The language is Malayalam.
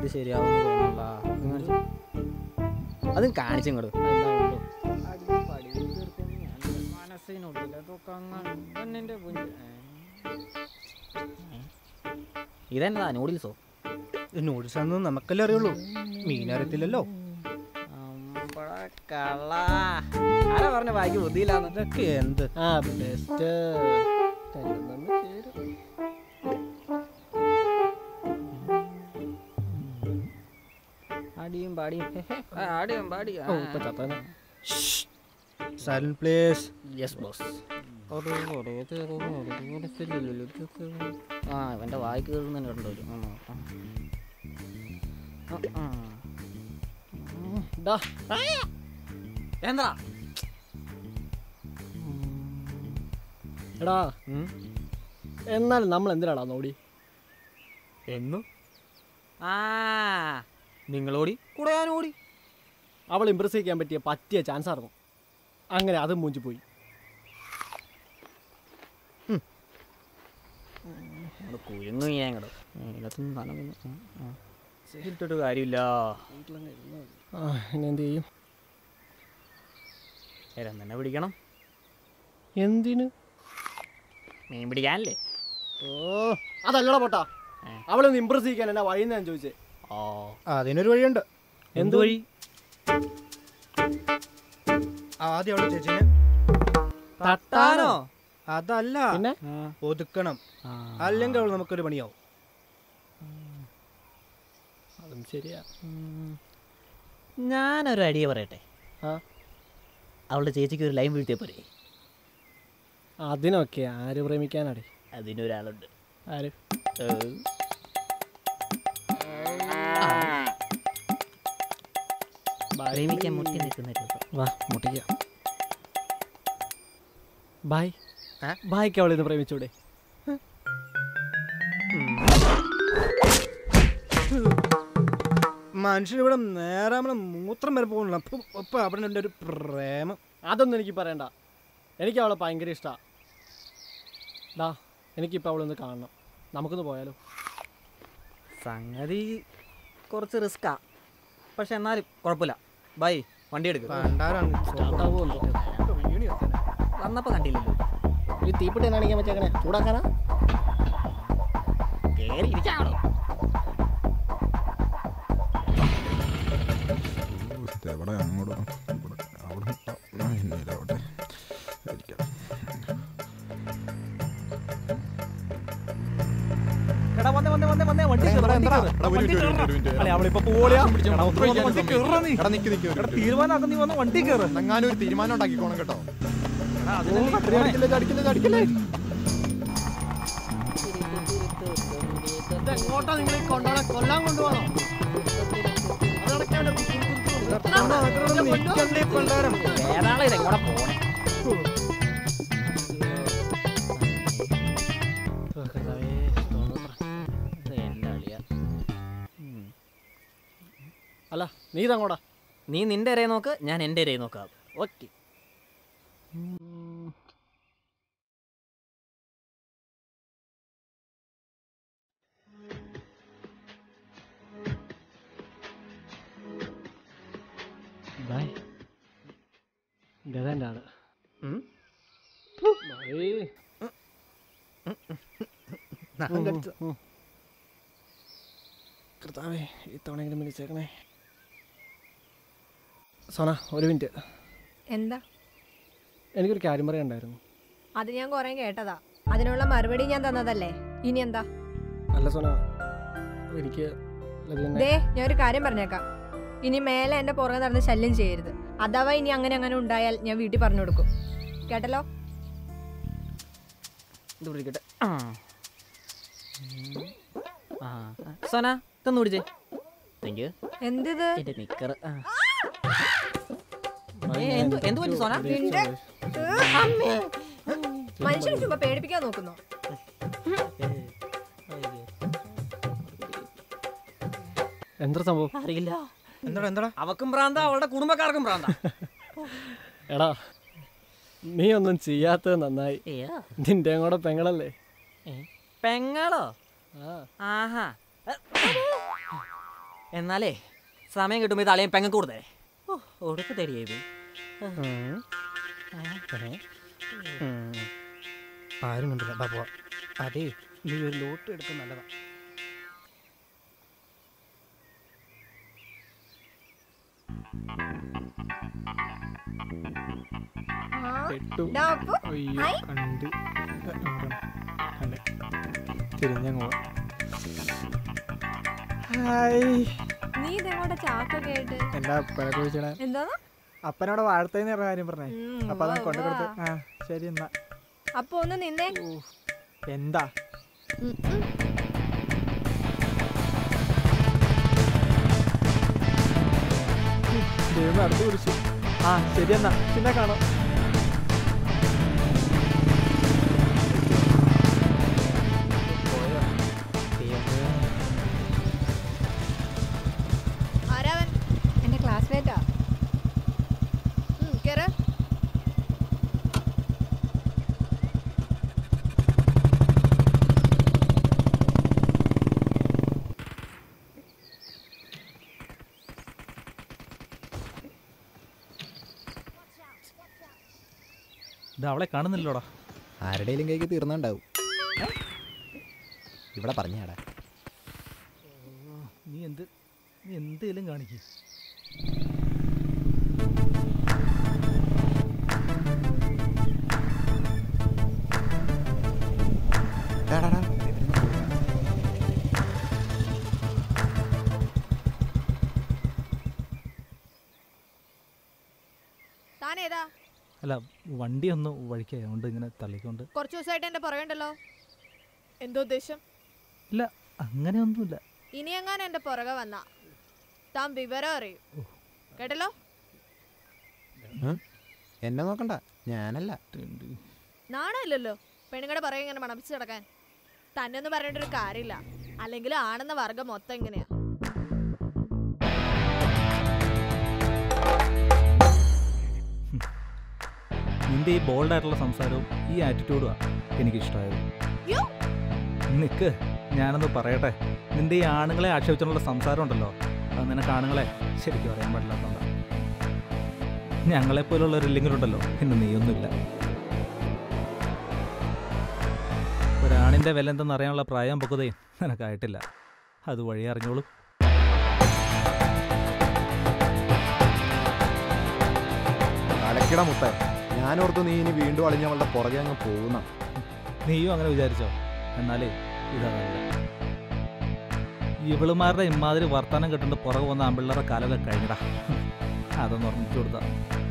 ഇത് ശരിയാവുമെന്ന് തോന്നല്ല അതും കാണിച്ചിങ്ങോട്ട് ഇതെന്നതാ നൂഡിൽസോ നൂഡിൽസ് ആണെന്ന് നമുക്കല്ലേ അറിയുള്ളൂ മീൻ അറിയത്തില്ലല്ലോ കള്ള ആരാ പറഞ്ഞ ബാക്കി ബുദ്ധിയില്ലാന്ന് ഇതൊക്കെ എന്ത് ആ ബെസ്റ്റ് അടിയും പാടിയും ഹെ, ഹെ. ആ, അടിയും പാടിയും ഓ ഇപ്പൊ ചത്തനെ സൈലന്റ് പ്ലേസ് യെസ് ബോസ് ആ ഇവന്റെ വായി കയറുന്ന കണ്ടോ ഒരു. ആ, നോക്കാം. ആ, ആ. ഡാ എന്താ എടാ എന്നാലും നമ്മൾ എന്തിനാടാ നോടി എന്നു ആ നിങ്ങളോടി കൂടെ ഞാൻ ഓടി അവൾ ഇമ്പ്രസ് ചെയ്യാൻ പറ്റിയ പറ്റിയ ചാൻസ് ആയിരുന്നു അങ്ങനെ അതും മൂഞ്ചി പോയി കുരുങ്ങു ഞാൻ ഇങ്ങോട്ട് ഇതിനകത്തുനിന്ന് സാധനം വന്നു. ഉം, ആ. ഇട്ടിട്ട് കാര്യമില്ല ആ ഇനി എന്ത് ചെയ്യും എരം തന്നെ പിടിക്കണം എന്തിന് മീൻ പിടിക്കാനല്ലേ ഓ അതല്ലടാ പൊട്ടാ ഏ. അവളൊന്ന് ഇമ്പ്രസ് ചെയ്യിക്കാൻ എന്നാ വഴി ഞാൻ ചോദിച്ചേ ഓ അതിനൊരു വഴിയുണ്ട് എന്ത് വഴി ആദ്യം അവളെ ചേച്ചിനെ തട്ടാനോ അതല്ല പിന്നെ ഒതുക്കണം അല്ലെങ്കിൽ അവൾ നമുക്കൊരു പണിയാവും അതും ശരിയാ ഞാനൊരു ഐഡിയ പറയട്ടെ ആ അവളുടെ ചേച്ചിക്ക് ഒരു ലൈൻ വീഴ്ത്തിയ പോരെ അതിനൊക്കെ ആര് പ്രേമിക്കാനാടേ അതിനൊരാളുണ്ട് ആര് ഏ. പ്രേമിക്കാൻ മുട്ടി നിൽക്കുന്ന വാ മുട്ടിക്കാം ബായ് ഏ? ബായ്ക്ക് അവളിന്ന് പ്രേമിച്ചൂടെ മനുഷ്യൻ ഇവിടെ നേരെ നമ്മളെ മൂത്രം വരെ പോകുന്നില്ല അപ്പം അപ്പം അവിടെ ഉണ്ട് ഒരു പ്രേമം അതൊന്നും എനിക്ക് പറയണ്ട എനിക്ക് അവളെ ഭയങ്കര ഇഷ്ടമാണ് ഡാ എനിക്കിപ്പോൾ അവളൊന്ന് കാണണം നമുക്കൊന്ന് പോയാലോ സംഗതി കുറച്ച് റിസ്ക്കാ പക്ഷെ എന്നാലും കുഴപ്പമില്ല ബൈ വണ്ടി എടുക്കുക പണ്ടാരാണ് സ്റ്റാർട്ടാവുമോ വന്നപ്പോൾ കണ്ടില്ലല്ലോ ഈ തീപ്പെട്ടി കാണിക്കാൻ പറ്റിയേക്കണേ ചൂടാക്കാനാ കേറി ഇരിക്കാണോ എവിടെ അങ്ങോട്ട് ഇവിടെ അവിടെ ആ, ഇനി ഇതാവട്ടെ ഇരിക്കാം. എടാ വന്നേ വന്നേ വന്നേ വന്നേ വണ്ടി കേറ്, വണ്ടി കേറ്. എടാ, ഒരു മിനിറ്റ്, ഒരു മിനിറ്റ്, ഒരു മിനിറ്റ്. അവളിപ്പോ പോളിയാ എടാ, ഒന്ന് വയ്ക്കാൻ സമ്മതിക്ക്. എടാ, നിക്ക്, നിക്ക്, ഒരു മിനിറ്റ്. തീരുമാനാക്കം നീ വന്ന് വണ്ടി കയറ് എങ്ങാനും ഒരു തീരുമാനം ഉണ്ടാക്കിക്കോണം കേട്ടോ അടിക്കല്ലേ അടിക്കല്ലേ അടിക്കല്ലേ എങ്ങോട്ടാ നിങ്ങൾ കൊണ്ടുപോകണം കൊല്ലാൻ കൊണ്ടുപോകണം വേറാളെ ഇതെങ്ങോടെ പോണേ ഇത് എന്റെ അളിയാ. അല്ല നീ ഇതങ്ങോട്ടാ നീ നിന്റെ ഇരയെ നോക്ക് ഞാൻ എൻ്റെ ഇരയെ നോക്കാം ഓക്കെ ബൈ ഇതേൻ്റെ ആള് ഉം. ബൈ. നഖം കടിച്ചു. കർത്താവേ ഇത്തവണെങ്കിലും വിളിച്ചേക്കണേ സോന ഒരു മിനിറ്റ് എന്താ എനിക്കൊരു കാര്യം പറയാനുണ്ടായിരുന്നു അത് ഞാൻ കുറെ കേട്ടതാ അതിനുള്ള മറുപടി ഞാൻ തന്നതല്ലേ ഇനി എന്താ അല്ല സോന എനിക്ക് ലതികനെ ദേ ഞാൻ ഒരു കാര്യം പറഞ്ഞേക്കാം ഇനി മേലെ എന്റെ പുറകെ നടന്ന് ശല്യം ചെയ്യരുത് അഥവാ ഇനി അങ്ങനെ അങ്ങനെ ഉണ്ടായാൽ ഞാൻ വീട്ടിൽ പറഞ്ഞു കൊടുക്കും കേട്ടല്ലോ ഇത് പിടിക്കട്ടെ ആ ആ സോന തന്നു പിടിച്ചേ താങ്ക് യു എന്തിത് എന്റെ നിക്കർ എന്ത് എന്ത് പറ്റി സോന നിന്റെ മനുഷ്യനെ ചുമ്മാ പേടിപ്പിക്കാൻ നോക്കുന്നോ എന്താ സംഭവം അറിയില്ല എന്താടാ എന്താടാ അവക്കും ഭ്രാന്ത അവളുടെ കുടുംബക്കാർക്കും ഭ്രാന്ത എടാ നീ ഒന്നും ചെയ്യാത്തത് നന്നായി നിന്റെ കൂടെ പെങ്ങളല്ലേ പെങ്ങളോ ആ ആഹാ എന്നാലേ സമയം കിട്ടുമ്പോൾ ഇത് അളിയൻ പെങ്ങ കൂടുതലേ ഓ ഒടുക്ക് തരിയത് ആരും കണ്ടില്ല ബാ പോവാ അതേ നീ ഒരു ലോട്ട് എടുക്കാൻ നല്ലതാ ആ, പെട്ടു ഡാ അപ്പു, അയ്യോ ഐ. കണ്ട് കണ്ട് തിരിഞ്ഞങ്ങ് പോവാ ഹായ് നീ ഇതെങ്ങോട്ടാ ചാക്കൊക്കെ ആയിട്ട് എന്താ പിഴക്ക് വിളിച്ചണേ എന്താ അപ്പനോട് വാഴ്ത്തേന്ന് പറഞ്ഞ കാര്യം പറഞ്ഞേ ഉം, അപ്പൊ അതാ വാ, കൊണ്ടു കൊടുത്ത് വാ. ആ ശരി എന്നാ അപ്പൊ ഒന്ന് നിന്നേ ഓ, എന്താ ഉം, ഉം. ദൈവം അടുത്ത് കുറിച്ചു ആ ശരി എന്നാ പിന്നെ കാണാം പോയോ? ദൈവമേ. ആരാവൻ എന്റെ ക്ലാസ്മേറ്റാ കേറ് ഇത് അവളെ കാണുന്നില്ലോടാ ആരുടെയും കൈക്ക് തീർന്നുണ്ടാവും ഇവിടെ പറഞ്ഞാടാ നീ എന്ത് നീ എന്തേലും കാണിക്കും താനേതാ അല്ല വണ്ടി ഒന്ന് വഴിക്കായി അതുകൊണ്ട് ഇങ്ങനെ തള്ളിക്കൊണ്ട് കുറച്ച് ദിവസമായിട്ട് എന്റെ പുറകെണ്ടല്ലോ എന്തോ ഉദ്ദേശം ഇല്ല അങ്ങനെയൊന്നുമില്ല ഇനി എങ്ങാനും എന്റെ പുറകെ വന്നാ താൻ വിവരം അറിയും കേട്ടല്ലോ എന്നെ നോക്കണ്ട ഞാനല്ല നാണമില്ലല്ലോ പെണ്ണുങ്ങളുടെ പുറകെ ഇങ്ങനെ മണപ്പിച്ച് കിടക്കാൻ തന്നെ ഒന്നും പറഞ്ഞിട്ടൊരു കാര്യമില്ല അല്ലെങ്കിൽ ആണെന്ന വർഗം മൊത്തം ഇങ്ങനെയാ നിന്റെ ഈ ബോൾഡായിട്ടുള്ള സംസാരവും ഈ ആറ്റിറ്റ്യൂഡുമാണ് എനിക്കിഷ്ടമായത് യ്യോ. നിക്ക് ഞാനൊന്ന് പറയട്ടെ നിന്റെ ഈ ആണുങ്ങളെ ആക്ഷേപിച്ചുള്ള സംസാരം ഉണ്ടല്ലോ അത് നിനക്ക് ആണുങ്ങളെ ശരിക്കും അറിയാൻ പാടില്ലാത്തതാണ് ഞങ്ങളെപ്പോലുള്ളവരില്ലെങ്കിലുണ്ടല്ലോ പിന്നെ നീയൊന്നുമില്ല ഒരാണിൻ്റെ വില എന്തെന്ന് അറിയാനുള്ള പ്രായം പൊക്കതയും നിനക്കായിട്ടില്ല അത് വഴി അറിഞ്ഞോളൂ അലക്കിട മുത്ത ഞാനോർത്തു നീ ഇനി വീണ്ടും അളിഞ്ഞവളുടെ പുറകെ അങ്ങ് പോകുന്ന നീയും അങ്ങനെ വിചാരിച്ചോ എന്നാലേ ഇതല്ല ഇവളുമാരുടെ ഇമാതിരി വർത്തമാനം കിട്ടുകൊണ്ട് പുറകെ വന്ന ആമ്പിള്ളേരുടെ കാലമൊക്കെ കഴിഞ്ഞടാ അതൊന്ന് ഓർമ്മിച്ചു കൊടുത്താ